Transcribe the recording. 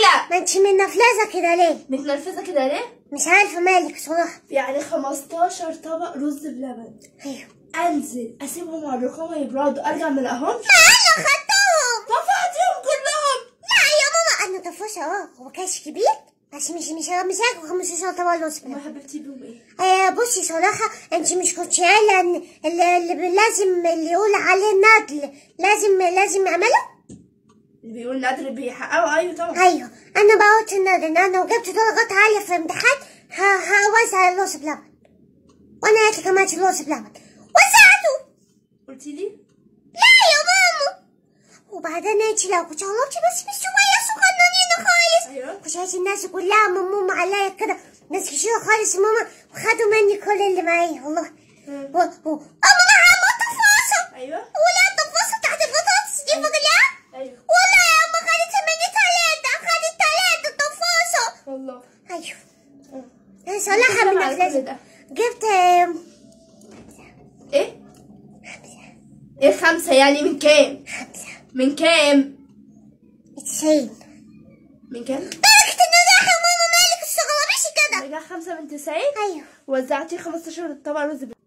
كده ما انت منفلزه كده ليه متنرفزه كده ليه مش عارفه مالك صراحه يعني 15 طبق رز بلبن ايوه انزل اسيبهم على الرخامه يبردوا ارجع ما الاقيهمش انا خدتهم طفحتهم كلهم لا يا ماما انا طفوشه اه هو كاش كبير بس مش مش مش هاكل 15 طبق رز ما بلبن حبيبتي بيهم ايه آه بصي صراحة انت مش كنت قايلة ان اللي, اللي لازم اللي يقول عليه النادل لازم لازم يعمله؟ اللي بيقول نادر بيحققوا ايوه طبعا ايوه انا بقى قلت النادل ان انا لو جبت درجات عالية في الامتحان ه- هوزع الرز بلبن وانا هاتي كمان الرز بلبن وزعته قلتي لي لا يا ماما وبعدين انت لو كنت غلطتي بس مش شوية صغننين خالص ايوه كنت عايز الناس كلها ماما عليا كده ناس كتير خالص ماما وخدوا مني كل اللي معايا والله مم. و... و... اه ماما عملت تفاصيل ايوه ولا التفاصيل تحت البطاطس دي فاكرها؟ ايوه ولا يا اما خدت مني تلاتة خدت تلاتة تفاصيل والله ايوه مم. انا صراحة كم من على كل أفلاس ده جبت آم، ايه ايه خمسة يعني من كام خمسة من كام تسعين من كام درجة النجاح يا ماما مالك استغربيش كده نجاح خمسة من تسعين ايوه وزعتي 15 طبق رز بلبن